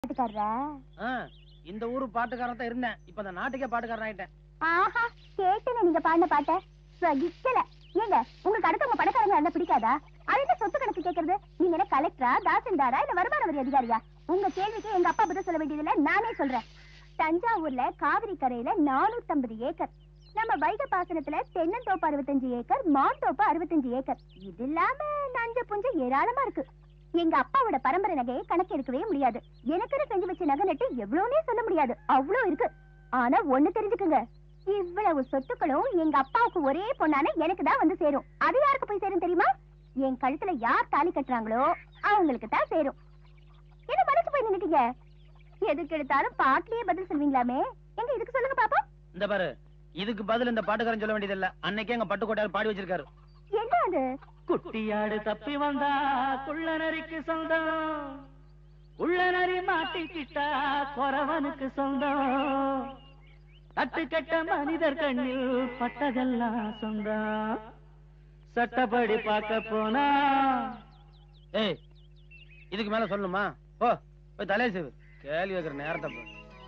பாட்டுக்காரரா ஆ, இந்த ஊரு பாட்டுக்காரன் தான் இருந்தேன் இப்ப இந்த நாட்டுக்கே பாட்டுக்காரன் ஆயிட்டேன் ஆஹா கேட்டல நீங்க பாடின பாட்ட சகிக்கல ஏங்க உங்களுக்கு அடுத்தவங்க பணக்காரங்க இருந்தா பிடிக்காதா அது என்ன சொத்து கணக்கு கேக்குறது நீங்க என்ன கலெக்டரா தாசில்தாரா இல்ல வருமான வரி அதிகாரியா உங்க கேள்விக்கு எங்க அப்பா பதில் சொல்ல வேண்டியதில்ல நானே சொல்றேன் தஞ்சாவூர்ல காவிரி கரையில நானூத்தம்பது ஏக்கர் நம்ம வைகை பாசனத்துல தென்னந்தோப்பு அறுபத்தஞ்சு ஏக்கர் மாந்தோப்பு அறுபத்தஞ்சு ஏக்கர் இது இல்லாம நஞ்ச புஞ்ச ஏராளமா இருக்கு எங்க அப்பாவோட பரம்பரை நகையை கணக்கு எடுக்கவே முடியாது எனக்குன்னு செஞ்சு வச்ச நகை நட்டு எவ்வளவுனே சொல்ல முடியாது அவ்வளவு இருக்கு ஆனா ஒண்ணு தெரிஞ்சுக்குங்க இவ்வளவு சொத்துக்களும் எங்க அப்பாவுக்கு ஒரே பொண்ணான எனக்கு தான் வந்து சேரும் அது யாருக்கு போய் சேரும் தெரியுமா என் கழுத்துல யார் தாலி கட்டுறாங்களோ அவங்களுக்கு தான் சேரும் என்ன மனசு போய் நின்னுட்டீங்க எதுக்கு எடுத்தாலும் பாட்டிலேயே பதில் சொல்வீங்களாமே எங்க இதுக்கு சொல்லுங்க பாப்பா இந்த பாரு இதுக்கு பதில் இந்த பாட்டுக்காரன் சொல்ல வேண்டியதில்ல அன்னைக்கே எங்க பட்டுக்கோட்டையார் பாடி வச்சிருக்காரு என்ன அது குட்டியாடு தப்பி வந்தா குள்ளநரிக்கு சொந்தம் குள்ளநரி மாட்டிக்கிட்டா குறவனுக்கு சொந்தம் தட்டு கெட்ட மனிதர் கண்ணில் பட்டதெல்லாம் சொந்தம் சட்டப்படி பார்க்க போனா ஏய் இதுக்கு மேல சொல்லணுமா ஓ போய் தலையை செய்வு கேள்வி வைக்கிற நேரத்தை பாரு.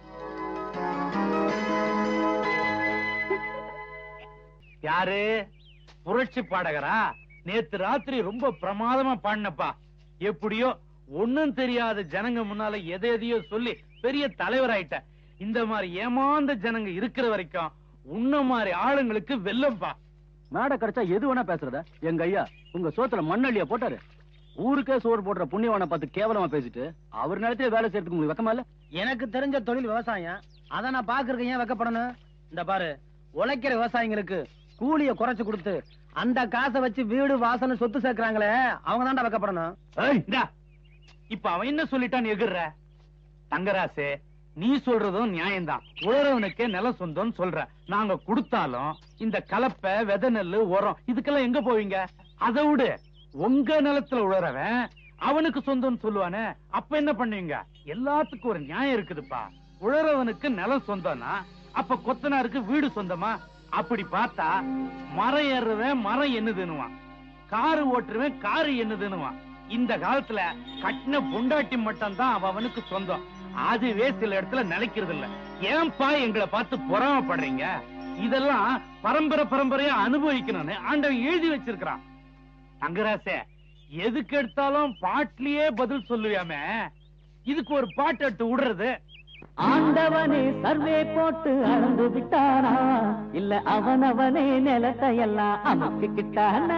யாரு புரட்சி பாடகரா நேத்து ராத்திரி ரொம்ப பிரமாதமா பாடினப்பா எப்படியோ ஒண்ணும் தெரியாத ஜனங்க முன்னால எதை எதையோ சொல்லி பெரிய தலைவராயிட்ட இந்த மாதிரி ஏமாந்த ஜனங்க இருக்கிற வரைக்கும் உன்ன மாதிரி ஆளுங்களுக்கு வெல்லம்பா மேடை கிடைச்சா எது வேணா பேசுறத எங்க ஐயா உங்க சோத்துல மண்ணள்ளியா போட்டாரு ஊருக்கே சோறு போடுற புண்ணியவனை பார்த்து கேவலமா பேசிட்டு அவர் நிலத்திலே வேலை செய்யறதுக்கு உங்களுக்கு வெக்கமா இல்ல எனக்கு தெரிஞ்ச தொழில் விவசாயம் அதை நான் பாக்குறதுக்கு ஏன் வைக்கப்படணும் இந்த பாரு உழைக்கிற விவசாயிங்களுக்கு கூலிய குறைச்சு கொடுத்து அந்த காசை வச்சு வீடு வாசல் சொத்து சேர்க்கறாங்களே அவங்க தான்டா வைக்கப்படணும் ஏய், இந்தா. இப்ப அவன் என்ன சொல்லிட்டான் எகுற தங்கராசே நீ சொல்றதும் நியாயம்தான் உழறவனுக்கே நிலம் சொந்தம்னு சொல்ற நாங்க கொடுத்தாலும் இந்த கலப்பை விதை நெல்லு உரம் இதுக்கெல்லாம் எங்க போவீங்க அதை விடு உங்க நிலத்துல உழறவன் அவனுக்கு சொந்தம்னு சொல்லுவானே அப்ப என்ன பண்ணுவீங்க எல்லாத்துக்கும் ஒரு நியாயம் இருக்குதுப்பா உழறவனுக்கு நிலம் சொந்தம்னா அப்ப கொத்தனாருக்கு வீடு சொந்தமா அப்படி பார்த்தா மரம் ஏறுறவன் மரம் என்னதுன்னுவான் காரு ஓட்டுறவன் காரு என்னதுன்னுவான் இந்த காலத்துல கட்டின பொண்டாட்டி மட்டும் தான் அவனுக்கு சொந்தம் அதுவே சில இடத்துல நிலைக்கிறது இல்ல ஏன்பா எங்களை பார்த்து பொறாமப்படுறீங்க இதெல்லாம் பரம்பரை பரம்பரையா அனுபவிக்கணும்னு ஆண்டவன் எழுதி வச்சிருக்கிறான் தங்கராசே எதுக்கு எடுத்தாலும் பாட்டிலேயே பதில் சொல்லுவியாமே இதுக்கு ஒரு பாட்டு எடுத்து விடுறது ஆண்டவனே சர்வே போட்டு அளந்து விட்டானா இல்ல அவனவனே நிலத்தை எல்லாம் அமுக்கிக்கிட்டானா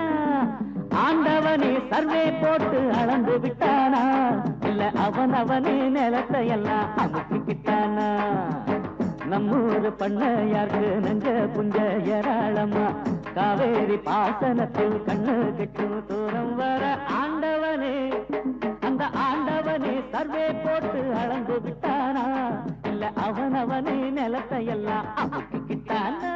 ஆண்டவனே சர்வே போட்டு அளந்து விட்டானா இல்ல அவனவனே நிலத்தை எல்லாம் அமுக்கிக்கிட்டானா நம்மூரு பண்ணையாருக்கு நெஞ்ச புஞ்ச ஏராளமா காவேரி பாசனத்தில் கண்ணு கெட்டும் தூரம் வர ஆண்டவனே அந்த ஆண்டவனே சர்வே போட்டு அளந்து விட்டானா இல்ல அவனவனே நிலத்தை எல்லாம் அமுக்கிக்கிட்டானா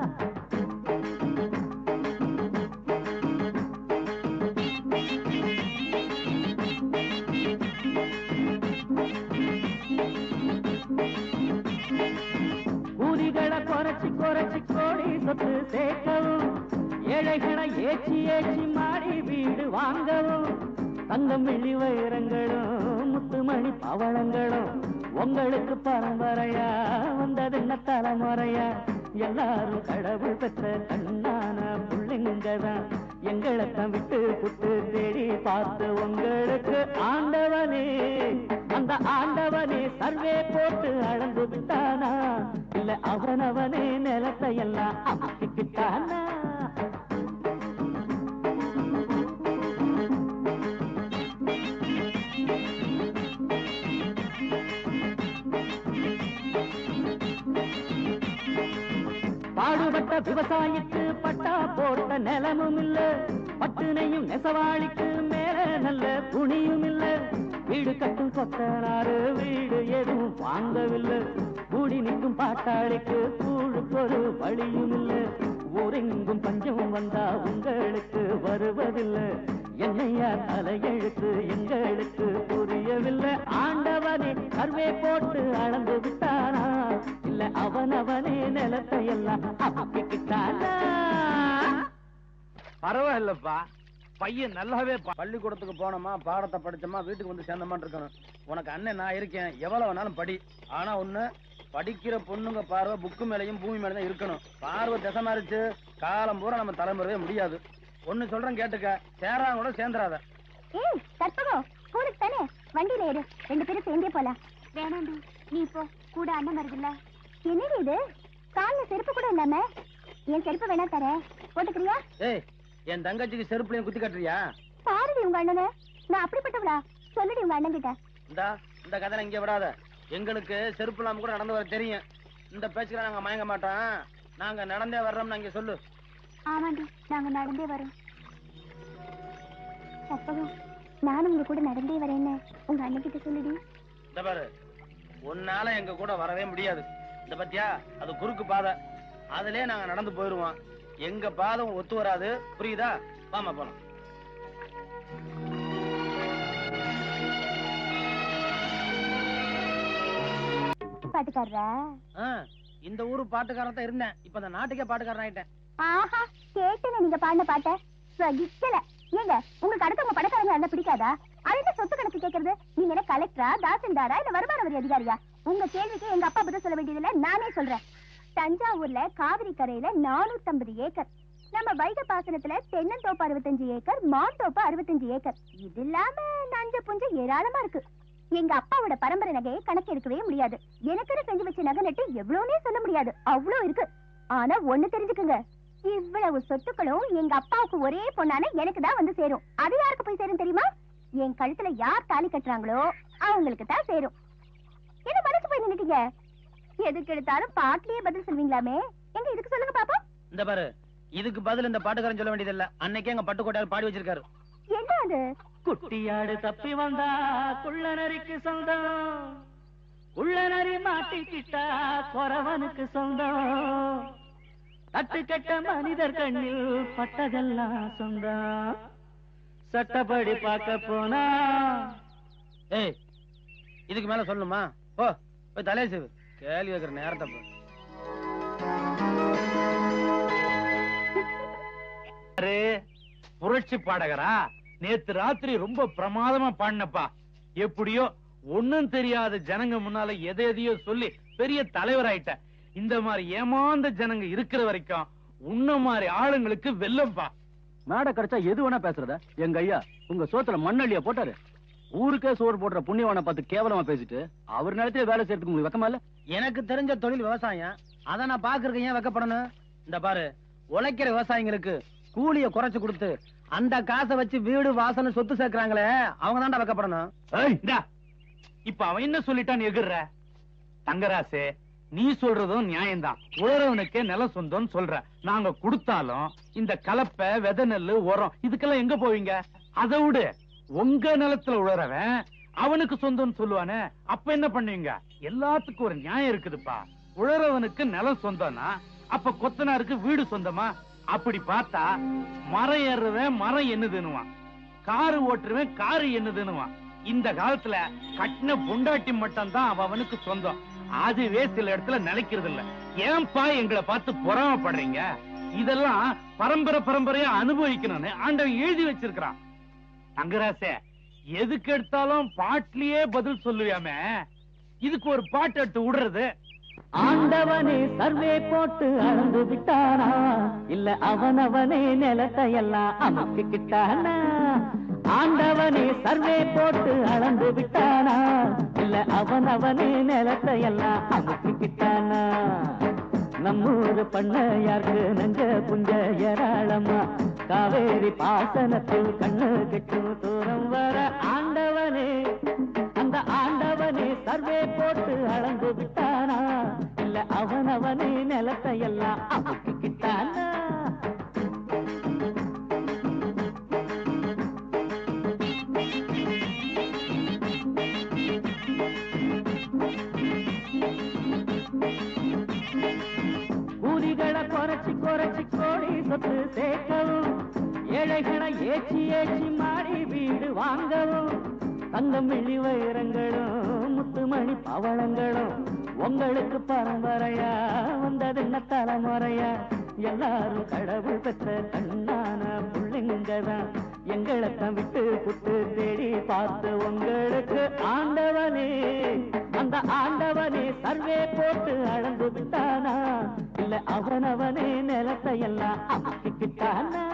கூலிகளை குறைச்சி குறைச்சி கோடி சொத்து சேர்க்கவும் ஏழைகளை ஏச்சி ஏச்சி மாடி வீடு வாங்கவும் தங்கம் வெள்ளி வைரங்களும் முத்துமணி பவளங்களும் உங்களுக்கு பரம்பரையா வந்தது என்ன தலைமுறையா எல்லாரும் கடவுள் பெற்ற கண்ணான புள்ளைங்கதான் எங்களைத்தான் விட்டு புட்டு தேடி பார்த்து உங்களுக்கு ஆண்டவனே அந்த ஆண்டவனே சர்வே போட்டு அளந்து விட்டானா இல்ல அவனவனே நிலத்தை எல்லாம் அமுக்கிக்கிட்டானா பாடுபட்ட விவசாயிக்கு பட்டா போட்ட நிலமும் இல்ல பட்டுனையும் நெசவாளிக்கு மேல நல்ல துணியும் இல்ல வீடு கட்டும் கொத்தனாரு வீடு எதுவும் வாங்கவில்லை கூடி நிற்கும் பாட்டாளிக்கு கூழுக்கு ஒரு வழியும் இல்ல ஊரெங்கும் பஞ்சம் வந்தா உங்களுக்கு வருவதில்லை என்னையா தலையெழுத்து எங்களுக்கு புரியவில்லை ஆண்டவனே கர்வே போட்டு அளந்து விட்டானா இல்ல அவனவனே நிலத்தை எல்லாம் அமுக்கிக்கிட்டானா பரவாயில்லப்பா பையன் நல்லாவே பா- பள்ளிக்கூடத்துக்கு போனோமா பாடத்தை படிச்சோமா வீட்டுக்கு வந்து சேர்ந்தமான்னு இருக்கணும் உனக்கு அண்ணன் நான் இருக்கேன் எவ்வளவு வேணாலும் படி ஆனா ஒண்ணு படிக்கிற பொண்ணுங்க பார்வை புக்கு மேலயும் பூமி மேல தான் இருக்கணும் பார்வை திசை மாறிச்சு காலம் பூரா நம்ம தலைமுறையே முடியாது ஒண்ணு சொல்றேன் கேட்டுக்க சேராங்க கூட சேர்ந்துராத ஏய் கற்பகம் ஸ்கூலுக்கு தானே வண்டியில ஏறு ரெண்டு பேரும் சேர்ந்தே போலாம் வேணாண்டி நீ போ கூட அண்ணன் வருதுல்ல என்னடி இது கால்ல செருப்பு கூட இல்லாம என் செருப்பு வேணா தரேன் போட்டுக்கிறியா ஏய் என் தங்கச்சிக்கு செருப்புலையும் குத்தி கட்டுறியா பாருடி உங்க அண்ணனை நான் அப்படிப்பட்டவளா சொல்லுடி உங்க அண்ணன் கிட்ட இந்தா இந்த கதை இங்க விடாத எங்களுக்கு செருப்பு இல்லாம கூட நடந்து வர தெரியும் இந்த பேச்சுக்கெல்லாம் நாங்க மயங்க மாட்டோம் நாங்க நடந்தே வர்றோம்னு அங்க சொல்லு ஆமாண்டி நாங்க நடந்தே வரோம் கற்பகம் நானும் உங்க கூட நடந்தே வரேன்னு உங்க அண்ணன் கிட்ட சொல்லுடி இந்த பாரு உன்னால எங்க கூட வரவே முடியாது இந்த பத்தியா அது குறுக்கு பாதை அதுலயே நாங்க நடந்து போயிருவோம் எங்க பாதை ஒத்து வராது புரியுதா வாமா போலாம் பாட்டுக்காரரா ஆ, இந்த ஊரு பாட்டுக்காரன் தான் இருந்தேன் இப்ப இந்த நாட்டுக்கே பாட்டுக்காரன் ஆயிட்டேன் ஆஹா கேட்டேனே நீங்க பாடின பாட்ட சகிக்கல ஏங்க உங்களுக்கு அடுத்தவங்க பணக்காரங்க என்ன பிடிக்காதா அது என்ன சொத்து கணக்கு கேக்குறது நீங்க என்ன கலெக்டரா தாசில்தாரா இல்ல வருமான வரி அதிகாரியா உங்க கேள்விக்கு எங்க அப்பா பதில் சொல்ல வேண்டியதில்ல நானே சொல்றேன் தஞ்சாவூர்ல காவிரி கரையில 450 ஏக்கர் நம்ம வைகை பாசனத்துல தென்னந்தோப்பு அறுபத்தஞ்சு ஏக்கர் மாந்தோப்பு அறுபத்தஞ்சு ஏக்கர் இது இல்லாம நஞ்ச புஞ்ச ஏராளமா இருக்கு எங்க அப்பாவோட பரம்பரை நகையை கணக்கு எடுக்கவே முடியாது எனக்குன்னு செஞ்சு வச்ச நகை நட்டு எவ்வளவுனே சொல்ல முடியாது அவ்வளவு இருக்கு ஆனா ஒண்ணு தெரிஞ்சுக்குங்க இவ்வளவு சொத்துக்களும் எங்க அப்பாவுக்கு ஒரே பொண்ணான எனக்கு தான் வந்து சேரும் அது யாருக்கு போய் சேரும் தெரியுமா என் கழுத்துல யார் தாலி கட்டுறாங்களோ அவங்களுக்கு தான் சேரும் என்ன மனசு போய் நின்னுட்டீங்க எதுக்கு எடுத்தாலும் பாட்டிலேயே பதில் சொல்வீங்களாமே எங்க இதுக்கு சொல்லுங்க பாப்போம் இந்த பாரு இதுக்கு பதில் இந்த பாட்டுக்காரன் சொல்ல வேண்டியதில்ல அன்னைக்கே எங்க பட்டுக்கோட்டையார் பாடி வச்சிருக்காரு என்ன அது குட்டியாடு தப்பி வந்தா குள்ள நரிக்கு சொந்தம் உள்ள நரி மாட்டிக்கிட்டா குறவனுக்கு சொந்தம் தட்டு கெட்ட மனிதர் கண்ணில் பட்டதெல்லாம் சொந்தம் சட்டப்படி பார்க்க போனா ஏய் இதுக்கு மேல சொல்லணுமா போ போய் தலையை செய்வு கேள்வி வைக்கிற நேரத்தை போ யாரு? புரட்சி பாடகரா நேத்து ராத்திரி ரொம்ப பிரமாதமா பாடினப்பா எப்படியோ ஒண்ணும் தெரியாத ஜனங்க முன்னால எதை எதையோ சொல்லி பெரிய தலைவராயிட்ட இந்த மாதிரி ஏமாந்த ஜனங்க இருக்கிற வரைக்கும் உன்ன மாதிரி ஆளுங்களுக்கு வெல்லம்பா மேடை கிடைச்சா எது வேணா பேசுறத எங்க ஐயா உங்க சோத்துல மண்ணள்ளிய போட்டாரு ஊருக்கே சோறு போடுற புண்ணியவனை பார்த்து கேவலமா பேசிட்டு அவர் நிலத்திலே வேலை செய்யறதுக்கு உங்களுக்கு வெக்கமா இல்ல எனக்கு தெரிஞ்ச தொழில் விவசாயம் அதை நான் பாக்குறதுக்கு ஏன் வைக்கப்படணும் இந்த பாரு உழைக்கிற விவசாயிங்களுக்கு கூலிய குறைச்சு கொடுத்து அந்த காசை வச்சு வீடு வாசல் சொத்து சேர்க்கறாங்களே அவங்க தான்டா வைக்கப்படணும் ஏய், இந்தா. இப்ப அவன் என்ன சொல்லிட்டான் எகுற தங்கராசே நீ சொல்றதும் நியாயம்தான் உழறவனுக்கே நிலம் சொந்தம்னு சொல்ற நாங்க கொடுத்தாலும் இந்த கலப்பை விதை நெல்லு உரம் இதுக்கெல்லாம் எங்க போவீங்க அதை விடு உங்க நிலத்துல உழறவன் அவனுக்கு சொந்தம்னு சொல்லுவானே அப்ப என்ன பண்ணுவீங்க எல்லாத்துக்கும் ஒரு நியாயம் இருக்குதுப்பா உழறவனுக்கு நிலம் சொந்தம்னா அப்ப கொத்தனாருக்கு வீடு சொந்தமா அப்படி பார்த்தா மரம் ஏறுறவன் மரம் என்னதுன்னுவான் காரு ஓட்டுறவன் காரு என்னதுன்னுவான் இந்த காலத்துல கட்டின பொண்டாட்டி மட்டும் தான் அவ அவனுக்கு சொந்தம் அதுவே சில இடத்துல நிலைக்கிறது இல்ல ஏன்பா எங்களை பார்த்து பொறாமப்படுறீங்க இதெல்லாம் பரம்பரை பரம்பரையா அனுபவிக்கணும்னு ஆண்டவன் எழுதி வச்சிருக்கிறான் தங்கராசே எதுக்கு எடுத்தாலும் பாட்டிலேயே பதில் சொல்லுவியாமே இதுக்கு ஒரு பாட்டு எடுத்து விடுறது ஆண்டவனே சர்வே போட்டு அளந்து விட்டானா இல்ல அவனவனே நிலத்தை எல்லாம் அமுக்கிக்கிட்டானா ஆண்டவனே சர்வே போட்டு அளந்து விட்டானா இல்ல அவனவனே நிலத்தை எல்லாம் அமுக்கிக்கிட்டானா நம்மூரு பண்ணையாருக்கு நெஞ்ச புஞ்ச ஏராளமா காவேரி பாசனத்தில் கண்ணு கெட்டும் தூரம் வர ஆண்டவனே அந்த ஆண்டவனே சர்வே போட்டு அளந்து விட்டானா இல்ல அவனவனே நிலத்தை எல்லாம் அமுக்கிக்கிட்டானா கூலிகளை குறைச்சி குறைச்சி கோடி சொத்து சேர்க்கவும் ஏழைகளை ஏச்சி ஏச்சி மாடி வீடு வாங்கவும் தங்கம் வெள்ளி வைரங்களும் முத்துமணி பவளங்களும் உங்களுக்கு பரம்பரையா வந்தது என்ன தலைமுறையா எல்லாரும் கடவுள் பெற்ற கண்ணான புள்ளிங்கதான் எங்களைத்தான் விட்டு புட்டு தேடி பார்த்து உங்களுக்கு ஆண்டவனே அந்த ஆண்டவனே சர்வே போட்டு அளந்து விட்டானா இல்ல அவனவனே நிலத்தை எல்லாம் அமைக்கிட்டானா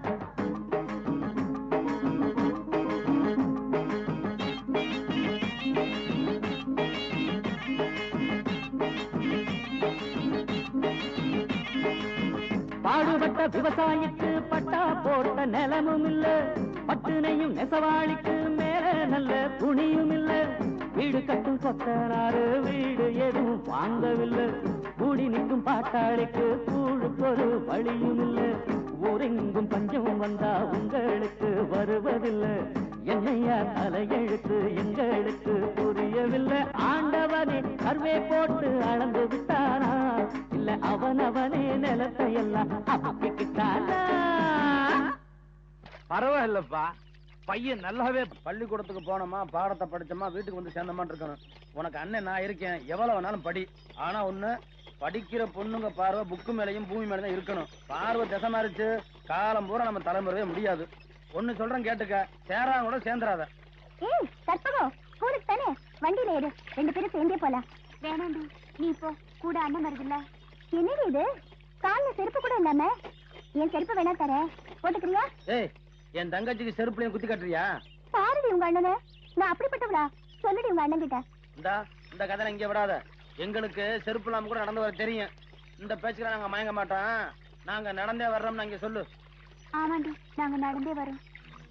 பாடுபட்ட விவசாயிக்கு பட்டா போட்ட நிலமும் இல்ல பட்டுனையும் நெசவாளிக்கு மேல நல்ல துணியும் இல்ல வீடு கட்டும் கொத்தனாரு வீடு எதுவும் வாங்கவில்லை கூடி நிற்கும் பாட்டாளிக்கு கூழுக்கு ஒரு வழியும் இல்ல ஊரெங்கும் பஞ்சம் வந்தா உங்களுக்கு வருவதில்லை என்னையா தலையெழுத்து எங்களுக்கு புரியவில்லை ஆண்டவனே கர்வே போட்டு அளந்து விட்டானா இல்ல அவனவனே நிலத்தை எல்லாம் அமைக்கிட்டானா பரவாயில்லப்பா பையன் நல்லாவே பள்ளிக்கூடத்துக்கு போனோமா பாடத்தை படிச்சோமா வீட்டுக்கு வந்து சேர்ந்தமான்னு இருக்கணும் உனக்கு அண்ணன் நான் இருக்கேன் எவ்வளவு வேணாலும் படி ஆனா ஒண்ணு படிக்கிற பொண்ணுங்க பார்வை புக்கு மேலயும் பூமி மேல தான் இருக்கணும் பார்வை திசை மாறிச்சு காலம் பூரா நம்ம தலைமுறையே முடியாது ஒண்ணு சொல்றேன் கேட்டுக்க சேராங்க கூட சேர்ந்துராத ஏய் கற்பகம் ஸ்கூலுக்கு தானே வண்டியில ஏறு ரெண்டு பேரும் சேர்ந்தே போலாம் வேணாண்டி நீ போ கூட அண்ணன் வருதுல்ல என்னடி இது கால்ல செருப்பு கூட இல்லாம என் செருப்பு வேணா தரேன் போட்டுக்கிறியா ஏய் என் தங்கச்சிக்கு செருப்புலையும் குத்தி கட்டுறியா பாருடி உங்க அண்ணனை நான் அப்படிப்பட்டவளா சொல்லுடி உங்க அண்ணன் கிட்ட இந்தா இந்த கதை இங்க விடாத எங்களுக்கு செருப்பு இல்லாம கூட நடந்து வர தெரியும் இந்த பேச்சுக்கெல்லாம் நாங்க மயங்க மாட்டோம் நாங்க நடந்தே வர்றோம்னு அங்க சொல்லு ஆமாண்டி நாங்க நடந்தே வரோம்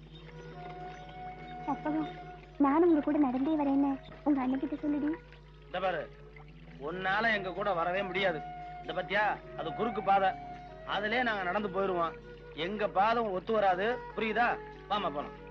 கற்பகம் நானும் உங்க கூட நடந்தே வரேன்னு உங்க அண்ணன் கிட்ட சொல்லுடி இந்த பாரு உன்னால எங்க கூட வரவே முடியாது இந்த பத்தியா அது குறுக்கு பாதை அதுலயே நாங்க நடந்து போயிருவோம் எங்க பாதம் ஒத்து வராது புரியுதா வாமா போலாம்